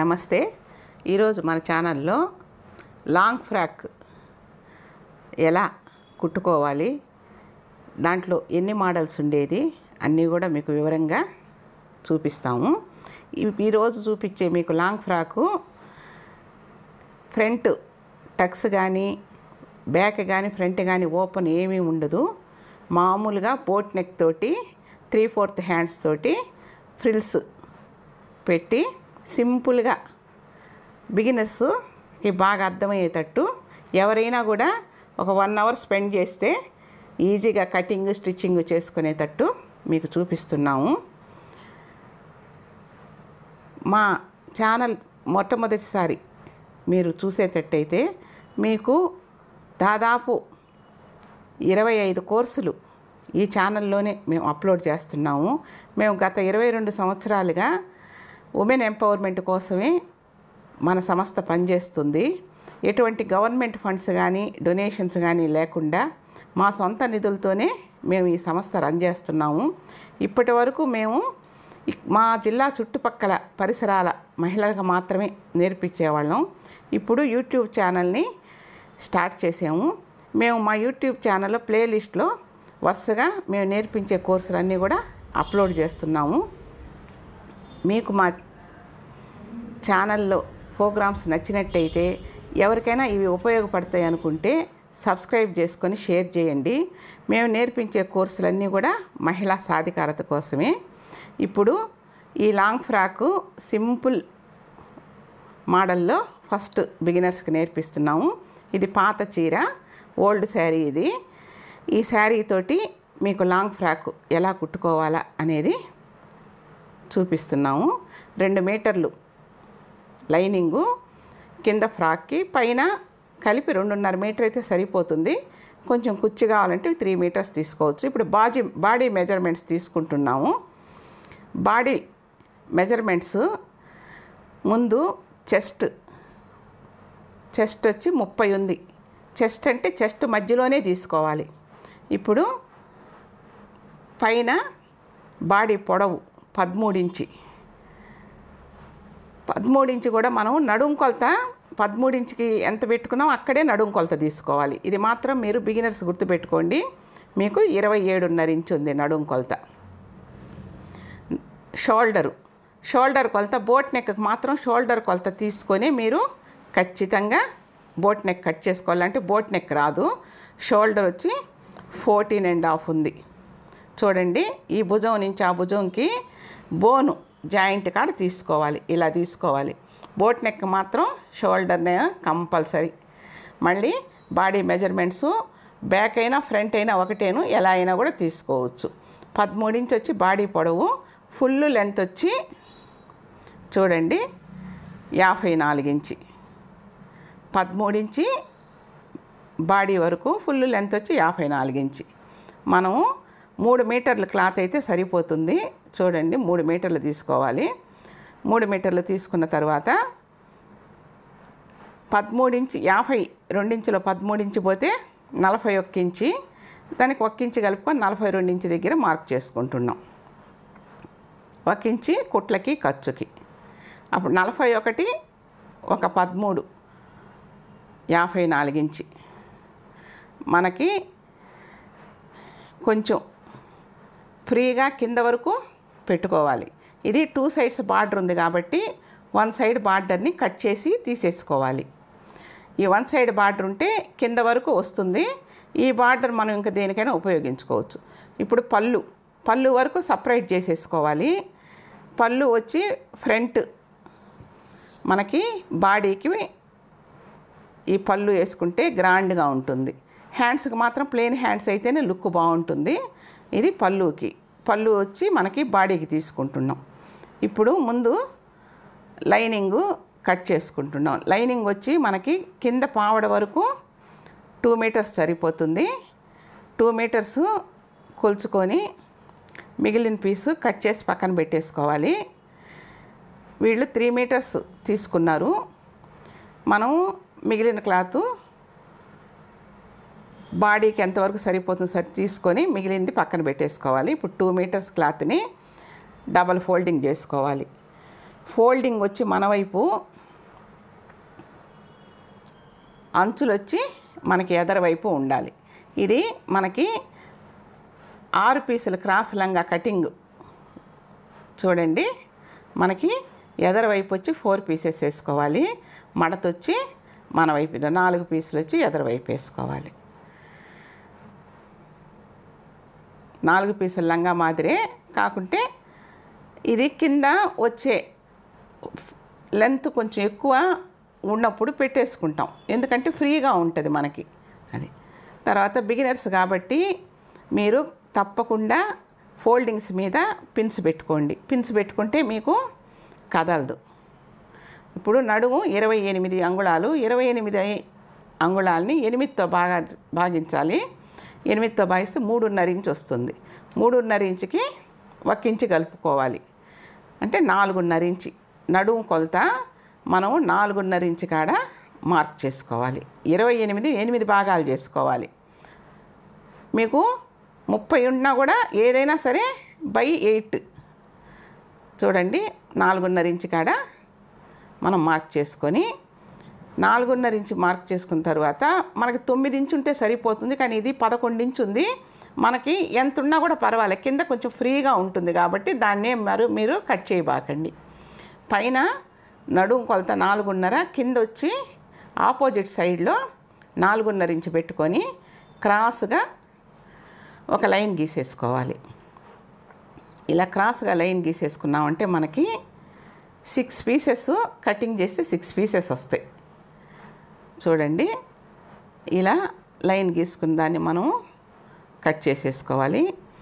నమస్తే ఈరోజు మన ఛానల్లో లాంగ్ ఫ్రాక్ ఎలా కుట్టుకోవాలి దాంట్లో ఎన్ని మోడల్స్ ఉండేది అన్నీ కూడా మీకు వివరంగా చూపిస్తాము ఈ- ఈరోజు చూపించే మీకు లాంగ్ ఫ్రాకు ఫ్రంట్ టక్స్ కానీ బ్యాక్ కానీ ఫ్రంట్ కానీ ఓపెన్ ఏమీ ఉండదు మామూలుగా బోట్ నెక్ తోటి త్రీ ఫోర్త్ హ్యాండ్స్ తోటి ఫ్రిల్స్ పెట్టి సింపుల్గా బిగినర్స్కి బాగా అర్థమయ్యేటట్టు ఎవరైనా కూడా ఒక వన్ అవర్ స్పెండ్ చేస్తే ఈజీగా కటింగ్ స్టిచ్చింగ్ చేసుకునేటట్టు మీకు చూపిస్తున్నాము మా ఛానల్ మొట్టమొదటిసారి మీరు చూసేటట్టయితే మీకు దాదాపు ఇరవై ఐదు కోర్సులు ఈ ఛానల్లోనే మేము అప్లోడ్ చేస్తున్నాము మేము గత ఇరవై రెండు సంవత్సరాలుగా ఉమెన్ ఎంపవర్మెంట్ కోసమే మన సంస్థ పనిచేస్తుంది ఎటువంటి గవర్నమెంట్ ఫండ్స్ కానీ డొనేషన్స్ కానీ లేకుండా మా సొంత నిధులతోనే మేము ఈ సంస్థ రన్ చేస్తున్నాము ఇప్పటి వరకు మేము ఇక్- మా జిల్లా చుట్టుపక్కల పరిసరాల మహిళలకు మాత్రమే నేర్పించేవాళ్ళం ఇప్పుడు యూట్యూబ్ ఛానల్ని స్టార్ట్ చేసాము మేము మా యూట్యూబ్ ఛానల్లో ప్లేలిస్ట్లో వరుసగా మేము నేర్పించే కోర్సులన్నీ కూడా అప్లోడ్ చేస్తున్నాము మీకు మా ఛానల్లో ప్రోగ్రామ్స్ నచ్చినట్టయితే ఎవరికైనా ఇవి ఉపయోగపడతాయి అనుకుంటే సబ్స్క్రైబ్ చేసుకొని షేర్ చేయండి మేము నేర్పించే కోర్సులన్నీ కూడా మహిళా సాధికారత కోసమే ఇప్పుడు ఈ లాంగ్ ఫ్రాకు సింపుల్ మోడల్లో ఫస్ట్ బిగినర్స్కి నేర్పిస్తున్నాము ఇది పాత చీర ఓల్డ్ శారీ ఇది ఈ శారీ తోటి మీకు లాంగ్ ఫ్రాక్ ఎలా కుట్టుకోవాలా అనేది చూపిస్తున్నాము రెండు మీటర్లు లైనింగు కింద ఫ్రాక్కి పైన కలిపి రెండున్నర మీటర్ అయితే సరిపోతుంది కొంచెం కుచ్చి కావాలంటే త్రీ మీటర్స్ తీసుకోవచ్చు ఇప్పుడు బాజీ బాడీ మెజర్మెంట్స్ తీసుకుంటున్నాము బాడీ మెజర్మెంట్స్ ముందు చెస్ట్ చెస్ట్ వచ్చి ముప్పై ఉంది చెస్ట్ అంటే చెస్ట్ మధ్యలోనే తీసుకోవాలి ఇప్పుడు పైన బాడీ పొడవు పదమూడు ఇంచి పదమూడు ఇంచు కూడా మనం నడుం కొలత పదమూడు ఇంచుకి ఎంత పెట్టుకున్నాం అక్కడే నడుం కొలత తీసుకోవాలి ఇది మాత్రం మీరు బిగినర్స్ గుర్తుపెట్టుకోండి మీకు ఇరవై ఏడున్నర ఇంచు ఉంది నడుం కొలత షోల్డరు షోల్డర్ కొలత బోట్ నెక్కి మాత్రం షోల్డర్ కొలత తీసుకొని మీరు ఖచ్చితంగా బోట్ నెక్ కట్ చేసుకోవాలంటే బోట్ నెక్ రాదు షోల్డర్ వచ్చి ఫోర్టీన్ అండ్ హాఫ్ ఉంది చూడండి ఈ భుజం నుంచి ఆ భుజంకి బోను జాయింట్ కాడ తీసుకోవాలి ఇలా తీసుకోవాలి బోట్ నెక్ మాత్రం షోల్డర్నే కంపల్సరీ మళ్ళీ బాడీ మెజర్మెంట్స్ బ్యాక్ అయినా ఫ్రంట్ అయినా ఒకటేను ఎలా అయినా కూడా తీసుకోవచ్చు పదమూడు ఇంచ్ వచ్చి బాడీ పొడవు ఫుల్ లెంత్ వచ్చి చూడండి యాభై నాలుగు ఇంచి పదమూడు ఇంచి బాడీ వరకు ఫుల్ లెంత్ వచ్చి యాభై నాలుగు ఇంచి మనము మూడు మీటర్ల క్లాత్ అయితే సరిపోతుంది చూడండి మూడు మీటర్లు తీసుకోవాలి మూడు మీటర్లు తీసుకున్న తర్వాత పదమూడు ఇంచి యాభై రెండించులో పదమూడు ఇంచి పోతే నలభై ఒక్క ఇంచి దానికి ఒక్క ఇంచి కలుపుకొని నలభై రెండు ఇంచి దగ్గర మార్క్ చేసుకుంటున్నాం ఒక ఇంచి కుట్లకి ఖర్చుకి అప్పుడు నలభై ఒకటి ఒక పదమూడు యాభై నాలుగు ఇంచి మనకి కొంచెం ఫ్రీగా కింద వరకు పెట్టుకోవాలి ఇది టూ సైడ్స్ బార్డర్ ఉంది కాబట్టి వన్ సైడ్ బార్డర్ని కట్ చేసి తీసేసుకోవాలి ఈ వన్ సైడ్ బార్డర్ ఉంటే కింద వరకు వస్తుంది ఈ బార్డర్ మనం ఇంకా దేనికైనా ఉపయోగించుకోవచ్చు ఇప్పుడు పళ్ళు పళ్ళు వరకు సపరేట్ చేసేసుకోవాలి పళ్ళు వచ్చి ఫ్రంట్ మనకి బాడీకి ఈ పళ్ళు వేసుకుంటే గ్రాండ్గా ఉంటుంది హ్యాండ్స్కి మాత్రం ప్లెయిన్ హ్యాండ్స్ అయితేనే లుక్ బాగుంటుంది ఇది పళ్ళుకి పళ్ళు వచ్చి మనకి బాడీకి తీసుకుంటున్నాం ఇప్పుడు ముందు లైనింగు కట్ చేసుకుంటున్నాం లైనింగ్ వచ్చి మనకి కింద పావడ వరకు టూ మీటర్స్ సరిపోతుంది టూ మీటర్స్ కొలుచుకొని మిగిలిన పీసు కట్ చేసి పక్కన పెట్టేసుకోవాలి వీళ్ళు త్రీ మీటర్స్ తీసుకున్నారు మనం మిగిలిన క్లాత్ బాడీకి ఎంతవరకు సరిపోతుందో సరి తీసుకొని మిగిలింది పక్కన పెట్టేసుకోవాలి ఇప్పుడు టూ మీటర్స్ క్లాత్ని డబల్ ఫోల్డింగ్ చేసుకోవాలి ఫోల్డింగ్ వచ్చి మన వైపు అంచులు వచ్చి మనకి ఎదర వైపు ఉండాలి ఇది మనకి ఆరు పీసులు క్రాస్ లంగా కటింగ్ చూడండి మనకి ఎదర వైపు వచ్చి ఫోర్ పీసెస్ వేసుకోవాలి మడత వచ్చి మన వైపు ఇది నాలుగు పీసులు వచ్చి ఎదర వైపు వేసుకోవాలి నాలుగు పీసుల లంగా మాదిరే కాకుంటే ఇది కింద వచ్చే లెంత్ కొంచెం ఎక్కువ ఉన్నప్పుడు పెట్టేసుకుంటాం ఎందుకంటే ఫ్రీగా ఉంటుంది మనకి అది తర్వాత బిగినర్స్ కాబట్టి మీరు తప్పకుండా ఫోల్డింగ్స్ మీద పిన్స్ పెట్టుకోండి పిన్స్ పెట్టుకుంటే మీకు కదలదు ఇప్పుడు నడుము ఇరవై ఎనిమిది అంగుళాలు ఇరవై ఎనిమిది అంగుళాలని ఎనిమిదితో బాగా భాగించాలి ఎనిమిదితో భాగిస్తే మూడున్నర ఇంచు వస్తుంది మూడున్నర ఇంచుకి ఒక ఇంచు కలుపుకోవాలి అంటే నాలుగున్నర ఇంచి నడుము కొలత మనం నాలుగున్నర ఇంచు కాడ మార్క్ చేసుకోవాలి ఇరవై ఎనిమిది ఎనిమిది భాగాలు చేసుకోవాలి మీకు ముప్పై ఉన్నా కూడా ఏదైనా సరే బై ఎయిట్ చూడండి నాలుగున్నర ఇంచు కాడ మనం మార్క్ చేసుకొని నాలుగున్నర ఇంచు మార్క్ చేసుకున్న తర్వాత మనకి తొమ్మిది ఇంచు ఉంటే సరిపోతుంది కానీ ఇది పదకొండు ఇంచు ఉంది మనకి ఎంత ఉన్నా కూడా పర్వాలేదు కింద కొంచెం ఫ్రీగా ఉంటుంది కాబట్టి దాన్నే మరి మీరు కట్ చేయబాకండి పైన నడుము కొలత నాలుగున్నర కింద వచ్చి ఆపోజిట్ సైడ్లో నాలుగున్నర ఇంచు పెట్టుకొని క్రాస్గా ఒక లైన్ గీసేసుకోవాలి ఇలా క్రాస్గా లైన్ గీసేసుకున్నామంటే మనకి సిక్స్ పీసెస్ కటింగ్ చేస్తే సిక్స్ పీసెస్ వస్తాయి చూడండి ఇలా లైన్ గీసుకున్న దాన్ని మనం కట్ చేసేసుకోవాలి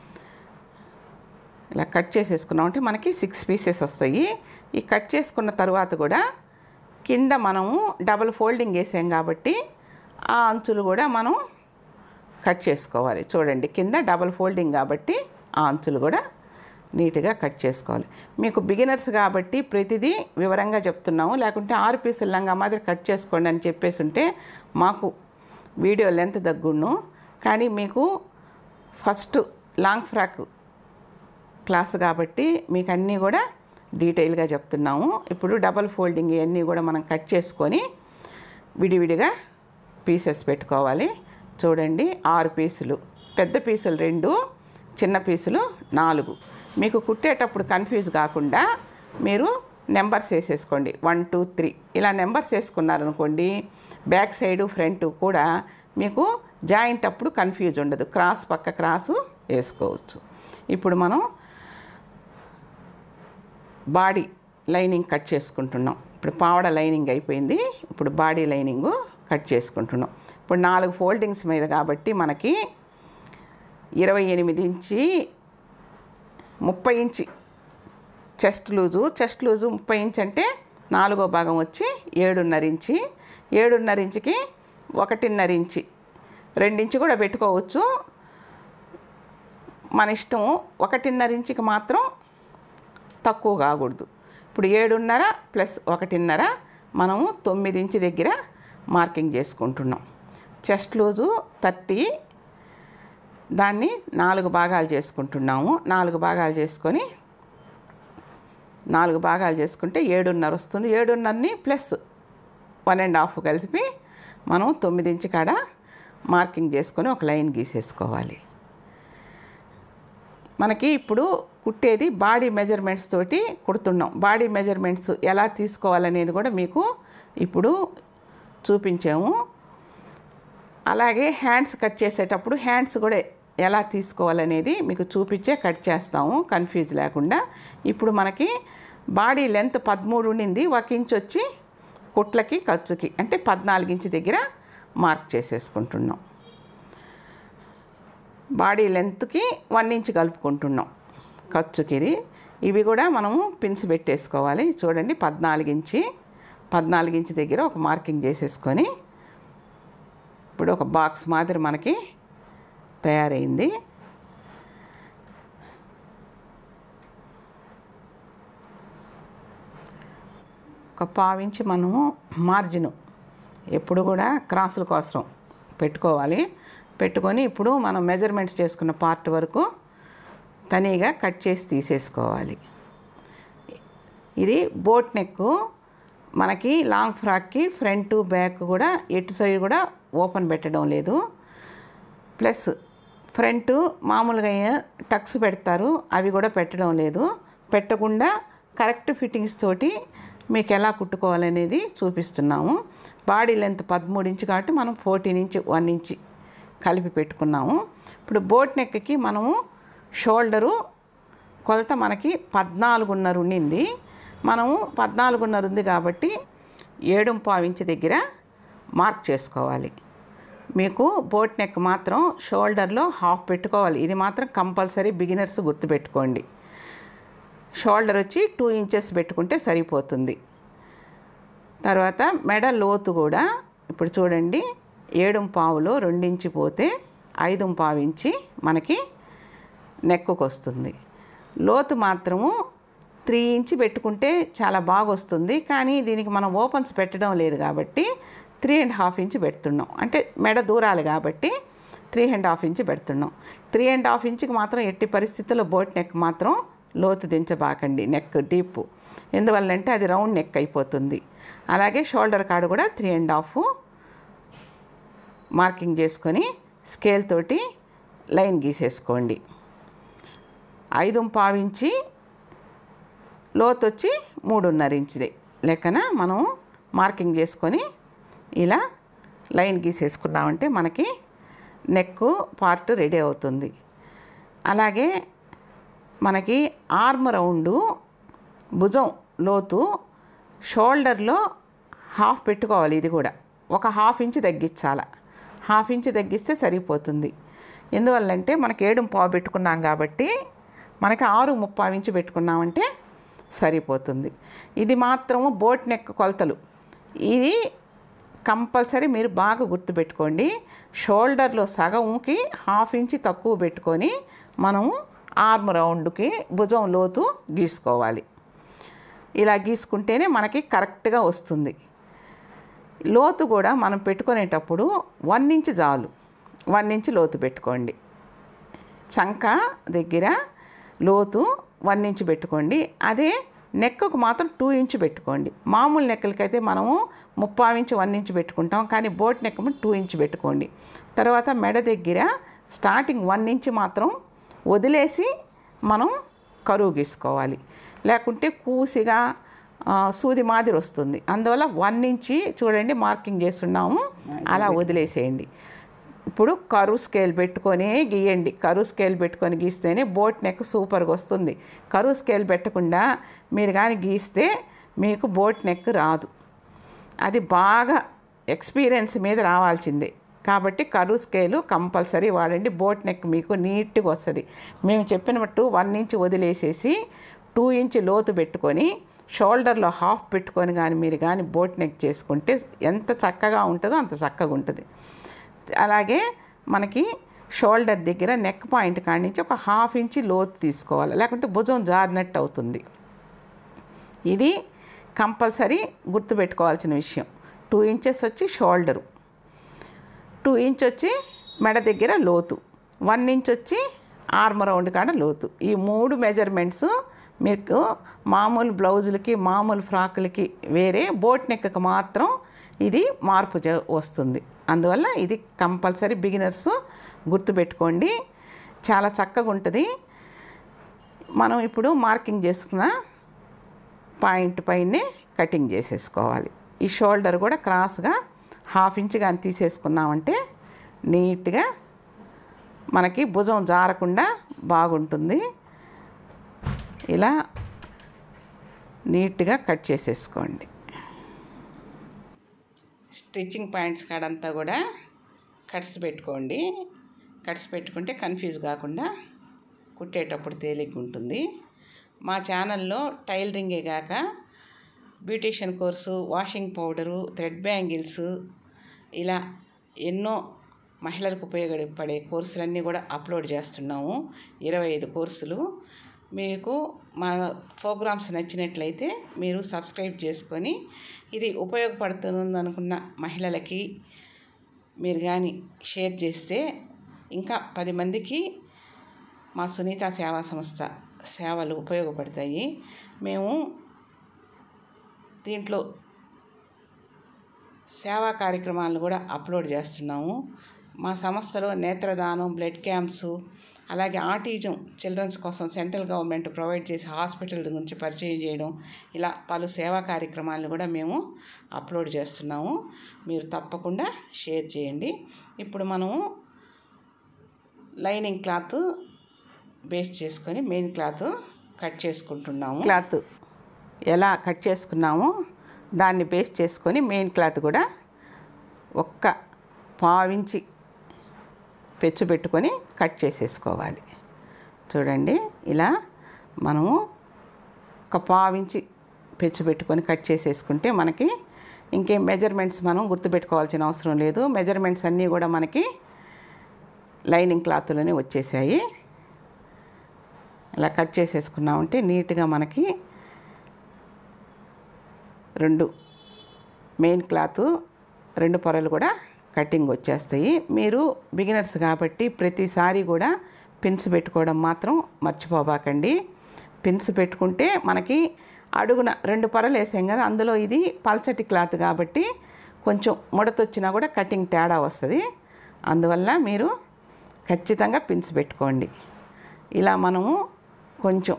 ఇలా కట్ చేసేసుకున్నామంటే మనకి సిక్స్ పీసెస్ వస్తాయి ఈ కట్ చేసుకున్న తర్వాత కూడా కింద మనము డబల్ ఫోల్డింగ్ వేసాం కాబట్టి ఆ అంచులు కూడా మనం కట్ చేసుకోవాలి చూడండి కింద డబల్ ఫోల్డింగ్ కాబట్టి ఆ అంచులు కూడా నీట్గా కట్ చేసుకోవాలి మీకు బిగినర్స్ కాబట్టి ప్రతిదీ వివరంగా చెప్తున్నాము లేకుంటే ఆరు పీసుల లంగా మాదిరి కట్ చేసుకోండి అని చెప్పేసి ఉంటే మాకు వీడియో లెంత్ తగ్గును కానీ మీకు ఫస్ట్ లాంగ్ ఫ్రాక్ క్లాస్ కాబట్టి మీకు అన్నీ కూడా డీటెయిల్గా చెప్తున్నాము ఇప్పుడు డబల్ ఫోల్డింగ్ ఇవన్నీ కూడా మనం కట్ చేసుకొని విడివిడిగా పీసెస్ పెట్టుకోవాలి చూడండి ఆరు పీసులు పెద్ద పీసులు రెండు చిన్న పీసులు నాలుగు మీకు కుట్టేటప్పుడు కన్ఫ్యూజ్ కాకుండా మీరు నెంబర్స్ వేసేసుకోండి వన్ టూ త్రీ ఇలా నెంబర్స్ వేసుకున్నారనుకోండి బ్యాక్ సైడు ఫ్రంట్ కూడా మీకు జాయింట్ అప్పుడు కన్ఫ్యూజ్ ఉండదు క్రాస్ పక్క క్రాసు వేసుకోవచ్చు ఇప్పుడు మనం బాడీ లైనింగ్ కట్ చేసుకుంటున్నాం ఇప్పుడు పావడ లైనింగ్ అయిపోయింది ఇప్పుడు బాడీ లైనింగ్ కట్ చేసుకుంటున్నాం ఇప్పుడు నాలుగు ఫోల్డింగ్స్ మీద కాబట్టి మనకి ఇరవై ఎనిమిది ఇంచి ముప్పై inch chest loose chest loose ముప్పై ఇంచ్ అంటే నాలుగో భాగం వచ్చి ఏడున్నర ఇంచి ఏడున్నర ఇంచుకి ఒకటిన్నర ఇంచి రెండించి కూడా పెట్టుకోవచ్చు మన ఇష్టం ఒకటిన్నర ఇంచుకి మాత్రం తక్కువ కాకూడదు ఇప్పుడు ఏడున్నర ప్లస్ ఒకటిన్నర మనము తొమ్మిది ఇంచు దగ్గర మార్కింగ్ చేసుకుంటున్నాం చెస్ట్ లూజు థర్టీ దాన్ని నాలుగు భాగాలు చేసుకుంటున్నాము నాలుగు భాగాలు చేసుకొని నాలుగు భాగాలు చేసుకుంటే ఏడున్నర వస్తుంది ఏడున్నరని ప్లస్ వన్ అండ్ హాఫ్ కలిపి మనం తొమ్మిది ఇంచు కాడ మార్కింగ్ చేసుకొని ఒక లైన్ గీసేసుకోవాలి మనకి ఇప్పుడు కుట్టేది బాడీ మెజర్మెంట్స్ తోటి కుడుతున్నాం బాడీ మెజర్మెంట్స్ ఎలా తీసుకోవాలనేది కూడా మీకు ఇప్పుడు చూపించాము అలాగే హ్యాండ్స్ కట్ చేసేటప్పుడు హ్యాండ్స్ కూడా ఎలా తీసుకోవాలనేది మీకు చూపించే కట్ చేస్తాము కన్ఫ్యూజ్ లేకుండా ఇప్పుడు మనకి బాడీ లెంత్ పదమూడు ఉండింది ఒక ఇంచ్ వచ్చి కుట్లకి ఖర్చుకి అంటే పద్నాలుగు ఇంచు దగ్గర మార్క్ చేసేసుకుంటున్నాం బాడీ లెంత్కి వన్ ఇంచ్ కలుపుకుంటున్నాం ఖర్చుకి ఇది ఇవి కూడా మనము పిన్స్ పెట్టేసుకోవాలి చూడండి పద్నాలుగు ఇంచి పద్నాలుగు ఇంచు దగ్గర ఒక మార్కింగ్ చేసేసుకొని ఇప్పుడు ఒక బాక్స్ మాదిరి మనకి తయారైంది ఒక పావించి మనము మార్జిన్ ఎప్పుడు కూడా క్రాసుల కోసం పెట్టుకోవాలి పెట్టుకొని ఇప్పుడు మనం మెజర్మెంట్స్ చేసుకున్న పార్ట్ వరకు తనీగా కట్ చేసి తీసేసుకోవాలి ఇది బోట్ నెక్ మనకి లాంగ్ ఫ్రాక్కి ఫ్రంట్ బ్యాక్ కూడా ఎటు సైడ్ కూడా ఓపెన్ పెట్టడం లేదు ప్లస్ ఫ్రంట్ మామూలుగా టక్స్ పెడతారు అవి కూడా పెట్టడం లేదు పెట్టకుండా కరెక్ట్ ఫిట్టింగ్స్ తోటి మీకు ఎలా కుట్టుకోవాలనేది చూపిస్తున్నాము బాడీ లెంత్ పదమూడు ఇంచు కాబట్టి మనం ఫోర్టీన్ ఇంచ్ వన్ ఇంచ్ కలిపి పెట్టుకున్నాము ఇప్పుడు బోట్ నెక్కి మనము షోల్డరు కొలత మనకి పద్నాలుగున్నర ఉండింది మనము పద్నాలుగున్నర ఉంది కాబట్టి ఏడు ఇంచు దగ్గర మార్క్ చేసుకోవాలి మీకు బోట్ నెక్ మాత్రం షోల్డర్లో హాఫ్ పెట్టుకోవాలి ఇది మాత్రం కంపల్సరీ బిగినర్స్ గుర్తుపెట్టుకోండి షోల్డర్ వచ్చి టూ ఇంచెస్ పెట్టుకుంటే సరిపోతుంది తర్వాత మెడ లోతు కూడా ఇప్పుడు చూడండి ఏడు పావులో రెండించి పోతే ఐదు పావు ఇంచి మనకి నెక్కుకు వస్తుంది లోతు మాత్రము త్రీ ఇంచ్ పెట్టుకుంటే చాలా బాగా వస్తుంది కానీ దీనికి మనం ఓపెన్స్ పెట్టడం లేదు కాబట్టి త్రీ అండ్ హాఫ్ ఇంచ్ పెడుతున్నాం అంటే మెడ దూరాలి కాబట్టి త్రీ అండ్ హాఫ్ ఇంచ్ పెడుతున్నాం త్రీ అండ్ హాఫ్ ఇంచ్కి మాత్రం ఎట్టి పరిస్థితుల్లో బోట్ నెక్ మాత్రం లోతు దించబాకండి నెక్ డీప్ ఎందువల్లంటే అది రౌండ్ నెక్ అయిపోతుంది అలాగే షోల్డర్ కాడు కూడా త్రీ అండ్ హాఫ్ మార్కింగ్ చేసుకొని స్కేల్ తోటి లైన్ గీసేసుకోండి ఐదు పావించి లోతు వచ్చి మూడున్నర ఇంచుది లెక్కన మనం మార్కింగ్ చేసుకొని ఇలా లైన్ గీసేసుకున్నామంటే మనకి నెక్ పార్ట్ రెడీ అవుతుంది అలాగే మనకి ఆర్మ్ రౌండు భుజం లోతు షోల్డర్లో హాఫ్ పెట్టుకోవాలి ఇది కూడా ఒక హాఫ్ ఇంచ్ తగ్గించాల హాఫ్ ఇంచ్ తగ్గిస్తే సరిపోతుంది ఎందువల్లంటే మనకి ఏడు పావు పెట్టుకున్నాం కాబట్టి మనకి ఆరు ముప్పావు ఇంచు పెట్టుకున్నామంటే సరిపోతుంది ఇది మాత్రము బోట్ నెక్ కొలతలు ఇది కంపల్సరీ మీరు బాగా గుర్తుపెట్టుకోండి షోల్డర్లో సగంకి హాఫ్ ఇంచ్ తక్కువ పెట్టుకొని మనము ఆర్మ్ రౌండ్కి భుజం లోతు గీసుకోవాలి ఇలా గీసుకుంటేనే మనకి కరెక్ట్గా వస్తుంది లోతు కూడా మనం పెట్టుకునేటప్పుడు వన్ ఇంచ్ చాలు వన్ ఇంచ్ లోతు పెట్టుకోండి చంక దగ్గర లోతు వన్ ఇంచ్ పెట్టుకోండి అదే నెక్కకు మాత్రం టూ ఇంచ్ పెట్టుకోండి మామూలు నెక్కలకైతే మనము ముప్పై ఇంచ్ వన్ ఇంచ్ పెట్టుకుంటాం కానీ బోట్ నెక్ టూ ఇంచ్ పెట్టుకోండి తర్వాత మెడ దగ్గర స్టార్టింగ్ వన్ ఇంచ్ మాత్రం వదిలేసి మనం కరువు గీసుకోవాలి లేకుంటే కూసిగా ఆ, సూది మాదిరి వస్తుంది అందువల్ల వన్ ఇంచి చూడండి మార్కింగ్ చేస్తున్నాము అలా వదిలేసేయండి ఇప్పుడు కరువు స్కేల్ పెట్టుకొని గీయండి కరువు స్కేల్ పెట్టుకొని గీస్తేనే బోట్ నెక్ సూపర్గా వస్తుంది కరువు స్కేల్ పెట్టకుండా మీరు కానీ గీస్తే మీకు బోట్ నెక్ రాదు అది బాగా ఎక్స్పీరియన్స్ మీద రావాల్సిందే కాబట్టి కరువు స్కేలు కంపల్సరీ వాడండి బోట్ నెక్ మీకు నీట్గా వస్తుంది మేము చెప్పినట్టు వన్ ఇంచ్ వదిలేసేసి టూ ఇంచ్ లోతు పెట్టుకొని షోల్డర్లో హాఫ్ పెట్టుకొని కానీ మీరు కానీ బోట్ నెక్ చేసుకుంటే ఎంత చక్కగా ఉంటుందో అంత చక్కగా ఉంటుంది అలాగే మనకి షోల్డర్ దగ్గర నెక్ పాయింట్ కాడి నుంచి ఒక హాఫ్ ఇంచి లోతు తీసుకోవాలి లేకుంటే భుజం జారినట్టు అవుతుంది ఇది కంపల్సరీ గుర్తుపెట్టుకోవాల్సిన విషయం టూ ఇంచెస్ వచ్చి షోల్డరు టూ ఇంచ్ వచ్చి మెడ దగ్గర లోతు వన్ ఇంచ్ వచ్చి ఆర్మ్ రౌండ్ కాడ లోతు ఈ మూడు మెజర్మెంట్స్ మీకు మామూలు బ్లౌజులకి మామూలు ఫ్రాకులకి వేరే బోట్ నెక్కి మాత్రం ఇది మార్పు జ- వస్తుంది అందువల్ల ఇది కంపల్సరీ బిగినర్స్ గుర్తుపెట్టుకోండి చాలా చక్కగా ఉంటుంది మనం ఇప్పుడు మార్కింగ్ చేసుకున్న పాయింట్ పైనే కటింగ్ చేసేసుకోవాలి ఈ షోల్డర్ కూడా క్రాస్గా హాఫ్ ఇంచ్ కానీ తీసేసుకున్నామంటే నీట్గా మనకి భుజం జారకుండా బాగుంటుంది ఇలా నీట్గా కట్ చేసేసుకోండి స్టిచ్చింగ్ పాయింట్స్ కాడంతా కూడా కట్స్ పెట్టుకోండి కట్స్ పెట్టుకుంటే కన్ఫ్యూజ్ కాకుండా కుట్టేటప్పుడు తేలిగ్గా ఉంటుంది మా ఛానల్లో టైలరింగే కాక beautician course washing powder thread bangles ఇలా ఎన్నో మహిళలకు ఉపయోగపడే కోర్సులన్నీ కూడా అప్లోడ్ చేస్తున్నాము ఇరవై ఐదు కోర్సులు మీకు మా ప్రోగ్రామ్స్ నచ్చినట్లయితే మీరు సబ్స్క్రైబ్ చేసుకొని ఇది ఉపయోగపడుతుంది అనుకున్న మహిళలకి మీరు కానీ షేర్ చేస్తే ఇంకా పది మందికి మా సునీత సేవా సంస్థ సేవలు ఉపయోగపడతాయి మేము దీంట్లో సేవా కార్యక్రమాలను కూడా అప్లోడ్ చేస్తున్నాము మా సంస్థలో నేత్రదానం బ్లడ్ క్యాంప్స్ అలాగే ఆటిజం చిల్డ్రన్స్ కోసం సెంట్రల్ గవర్నమెంట్ ప్రొవైడ్ చేసే హాస్పిటల్ గురించి పరిచయం చేయడం ఇలా పలు సేవా కార్యక్రమాలను కూడా మేము అప్లోడ్ చేస్తున్నాము మీరు తప్పకుండా షేర్ చేయండి ఇప్పుడు మనము లైనింగ్ క్లాత్ బేస్ చేసుకొని మెయిన్ క్లాత్ కట్ చేసుకుంటున్నాము క్లాత్ ఎలా కట్ చేసుకున్నామో దాన్ని బేస్ చేసుకొని మెయిన్ క్లాత్ కూడా ఒక్క పావించి పెచ్చు పెట్టుకొని కట్ చేసేసుకోవాలి చూడండి ఇలా మనము ఒక పావించి పెచ్చు పెట్టుకొని కట్ చేసేసుకుంటే మనకి ఇంకేం మెజర్మెంట్స్ మనం గుర్తుపెట్టుకోవాల్సిన అవసరం లేదు మెజర్మెంట్స్ అన్నీ కూడా మనకి లైనింగ్ క్లాత్లోనే వచ్చేసాయి ఇలా కట్ చేసేసుకున్నామంటే నీట్గా మనకి రెండు మెయిన్ క్లాత్ రెండు పొరలు కూడా కటింగ్ వచ్చేస్తాయి మీరు బిగినర్స్ కాబట్టి ప్రతిసారి కూడా పిన్స్ పెట్టుకోవడం మాత్రం మర్చిపోబాకండి పిన్స్ పెట్టుకుంటే మనకి అడుగున రెండు పొరలు వేసాం కదా అందులో ఇది పల్చటి క్లాత్ కాబట్టి కొంచెం ముడతొచ్చినా కూడా కటింగ్ తేడా వస్తుంది అందువల్ల మీరు ఖచ్చితంగా పిన్స్ పెట్టుకోండి ఇలా మనము కొంచెం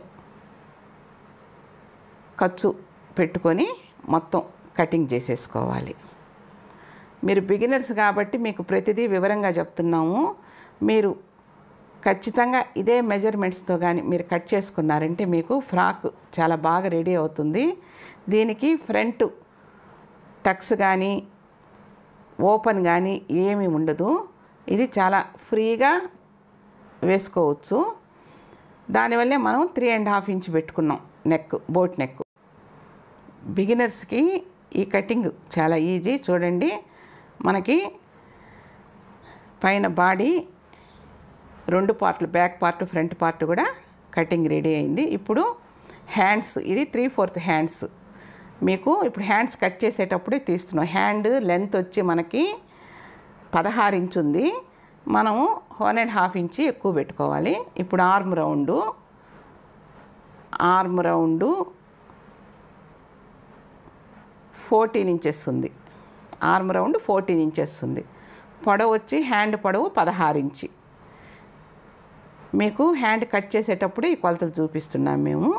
ఖర్చు పెట్టుకొని మొత్తం కటింగ్ చేసేసుకోవాలి మీరు బిగినర్స్ కాబట్టి మీకు ప్రతిదీ వివరంగా చెప్తున్నాము మీరు ఖచ్చితంగా ఇదే మెజర్మెంట్స్తో కానీ మీరు కట్ చేసుకున్నారంటే మీకు ఫ్రాక్ చాలా బాగా రెడీ అవుతుంది దీనికి ఫ్రంట్ టక్స్ కానీ ఓపెన్ కానీ ఏమీ ఉండదు ఇది చాలా ఫ్రీగా వేసుకోవచ్చు దానివల్లే మనం త్రీ అండ్ హాఫ్ ఇంచ్ పెట్టుకున్నాం నెక్ బోట్ నెక్ బిగినర్స్కి ఈ కటింగ్ చాలా ఈజీ చూడండి మనకి పైన బాడీ రెండు పార్ట్లు బ్యాక్ పార్ట్ ఫ్రంట్ పార్ట్ కూడా కటింగ్ రెడీ అయింది ఇప్పుడు హ్యాండ్స్ ఇది త్రీ ఫోర్త్ హ్యాండ్స్ మీకు ఇప్పుడు హ్యాండ్స్ కట్ చేసేటప్పుడే తీస్తున్నాం హ్యాండ్ లెంత్ వచ్చి మనకి పదహారు ఇంచు ఉంది మనము వన్ అండ్ హాఫ్ ఇంచి ఎక్కువ పెట్టుకోవాలి ఇప్పుడు arm round arm round fourteen inches ఉంది ఆర్మ్ రౌండ్ ఫోర్టీన్ ఇంచెస్ ఉంది పొడవు వచ్చి హ్యాండ్ పొడవు పదహారు ఇంచి మీకు హ్యాండ్ కట్ చేసేటప్పుడు ఈ కొలతలు చూపిస్తున్నాం మేము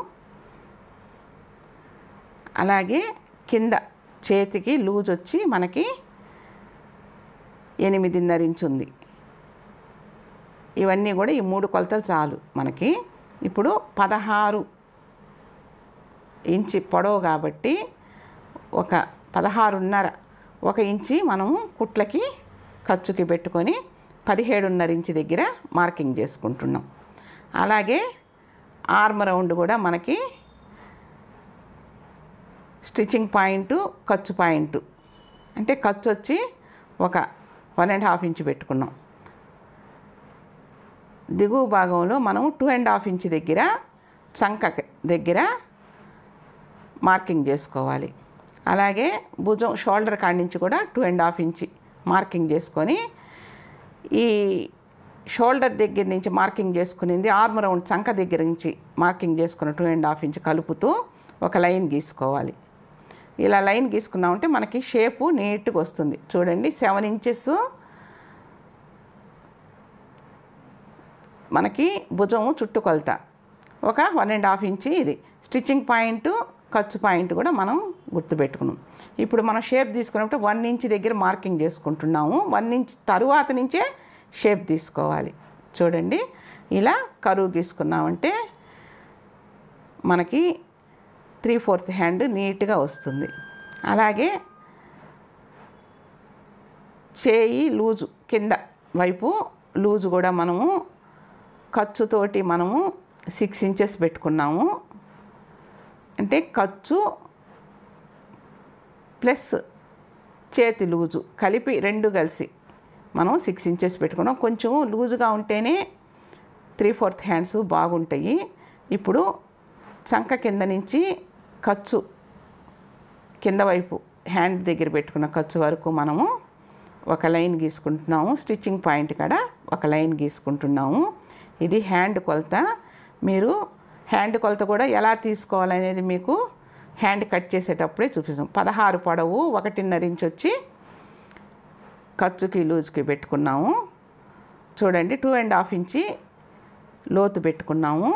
అలాగే కింద చేతికి లూజ్ వచ్చి మనకి ఎనిమిదిన్నర ఇంచు ఉంది ఇవన్నీ కూడా ఈ మూడు కొలతలు చాలు మనకి ఇప్పుడు పదహారు ఇంచి పొడవు కాబట్టి ఒక పదహారున్నర ఒక ఇంచి మనము కుట్లకి ఖర్చుకి పెట్టుకొని పదిహేడున్నర ఇంచి దగ్గర మార్కింగ్ చేసుకుంటున్నాం అలాగే ఆర్మ్ రౌండ్ కూడా మనకి స్టిచ్చింగ్ పాయింట్ ఖర్చు పాయింట్ అంటే ఖర్చు వచ్చి ఒక వన్ అండ్ హాఫ్ ఇంచ్ పెట్టుకున్నాం దిగువ భాగంలో మనం టూ అండ్ హాఫ్ ఇంచ్ దగ్గర చంక దగ్గర మార్కింగ్ చేసుకోవాలి అలాగే భుజం షోల్డర్ కాడి నుంచి కూడా two and half inch marking చేసుకొని ఈ షోల్డర్ దగ్గర నుంచి మార్కింగ్ చేసుకునింది ఆర్మ్ రౌండ్ చంక దగ్గర నుంచి మార్కింగ్ చేసుకున్న టూ అండ్ హాఫ్ ఇంచ్ కలుపుతూ ఒక లైన్ గీసుకోవాలి ఇలా లైన్ గీసుకున్నామంటే మనకి షేపు నీట్గా వస్తుంది చూడండి సెవెన్ ఇంచెస్ మనకి భుజము చుట్టుకొలత ఒక వన్ అండ్ హాఫ్ ఇంచి ఇది స్టిచ్చింగ్ పాయింట్ ఖర్చు పాయింట్ కూడా మనం గుర్తుపెట్టుకున్నాం ఇప్పుడు మనం షేప్ తీసుకున్నప్పుడు వన్ ఇంచ్ దగ్గర మార్కింగ్ చేసుకుంటున్నాము వన్ ఇంచ్ తరువాత నుంచే షేప్ తీసుకోవాలి చూడండి ఇలా కరువు గీసుకున్నామంటే మనకి త్రీ ఫోర్త్ హ్యాండ్ నీట్గా వస్తుంది అలాగే చేయి లూజు కింద వైపు లూజు కూడా మనము ఖర్చుతోటి మనము సిక్స్ ఇంచెస్ పెట్టుకున్నాము అంటే ఖర్చు ప్లస్ చేతి లూజు కలిపి రెండు కలిసి మనం సిక్స్ ఇంచెస్ పెట్టుకున్నాం కొంచెం లూజుగా ఉంటేనే త్రీ ఫోర్త్ హ్యాండ్స్ బాగుంటాయి ఇప్పుడు చంక కింద నుంచి ఖర్చు కింద వైపు హ్యాండ్ దగ్గర పెట్టుకున్న ఖర్చు వరకు మనము ఒక లైన్ గీసుకుంటున్నాము స్టిచ్చింగ్ పాయింట్ కాడ ఒక లైన్ గీసుకుంటున్నాము ఇది హ్యాండ్ కొలత మీరు హ్యాండ్ కొలత కూడా ఎలా తీసుకోవాలనేది మీకు హ్యాండ్ కట్ చేసేటప్పుడే చూపిస్తాం పదహారు పొడవు ఒకటిన్నర ఇంచ్ వచ్చి ఖర్చుకి లూజ్కి పెట్టుకున్నాము చూడండి టూ అండ్ హాఫ్ ఇంచి లోతు పెట్టుకున్నాము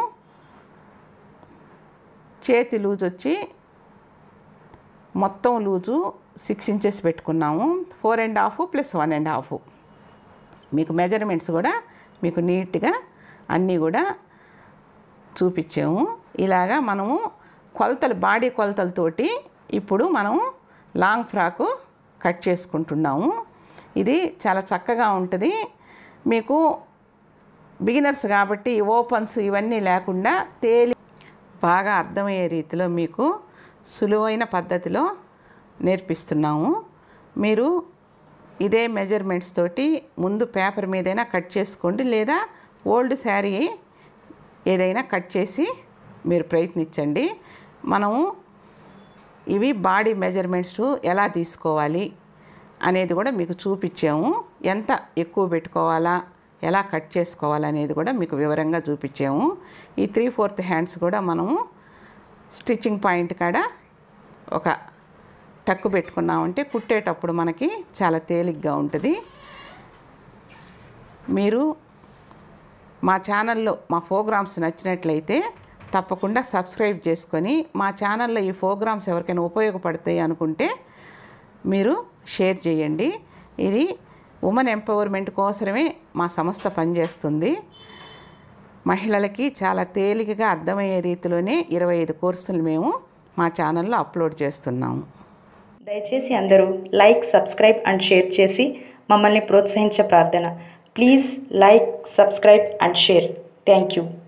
చేతి లూజ్ వచ్చి మొత్తం లూజు సిక్స్ ఇంచెస్ పెట్టుకున్నాము four and half plus one and half మీకు మెజర్మెంట్స్ కూడా మీకు నీట్గా అన్నీ కూడా చూపించాము ఇలాగా మనము కొలతలు బాడీ కొలతలతోటి ఇప్పుడు మనము లాంగ్ ఫ్రాకు కట్ చేసుకుంటున్నాము ఇది చాలా చక్కగా ఉంటుంది మీకు బిగినర్స్ కాబట్టి ఓపెన్స్ ఇవన్నీ లేకుండా తేలి బాగా అర్థమయ్యే రీతిలో మీకు సులువైన పద్ధతిలో నేర్పిస్తున్నాము మీరు ఇదే మెజర్మెంట్స్ తోటి ముందు పేపర్ మీదైనా కట్ చేసుకోండి లేదా ఓల్డ్ శారీ ఏదైనా కట్ చేసి మీరు ప్రయత్నించండి మనము ఇవి బాడీ మెజర్మెంట్స్ ఎలా తీసుకోవాలి అనేది కూడా మీకు చూపించాము ఎంత ఎక్కువ పెట్టుకోవాలా ఎలా కట్ చేసుకోవాలనేది కూడా మీకు వివరంగా చూపించాము ఈ త్రీ ఫోర్త్ హ్యాండ్స్ కూడా మనము స్టిచ్చింగ్ పాయింట్ కాడ ఒక టక్కు పెట్టుకున్నామంటే కుట్టేటప్పుడు మనకి చాలా తేలిగ్గా ఉంటుంది మీరు మా ఛానల్లో మా ప్రోగ్రామ్స్ నచ్చినట్లయితే తప్పకుండా సబ్స్క్రైబ్ చేసుకొని మా ఛానల్లో ఈ ప్రోగ్రామ్స్ ఎవరికైనా ఉపయోగపడతాయి అనుకుంటే మీరు షేర్ చేయండి ఇది ఉమెన్ ఎంపవర్మెంట్ కోసమే మా సంస్థ పనిచేస్తుంది మహిళలకి చాలా తేలికగా అర్థమయ్యే రీతిలోనే ఇరవై ఐదు కోర్సులు మేము మా ఛానల్లో అప్లోడ్ చేస్తున్నాము దయచేసి అందరూ లైక్ సబ్స్క్రైబ్ అండ్ షేర్ చేసి మమ్మల్ని ప్రోత్సహించే ప్రార్థన please like subscribe and share thank you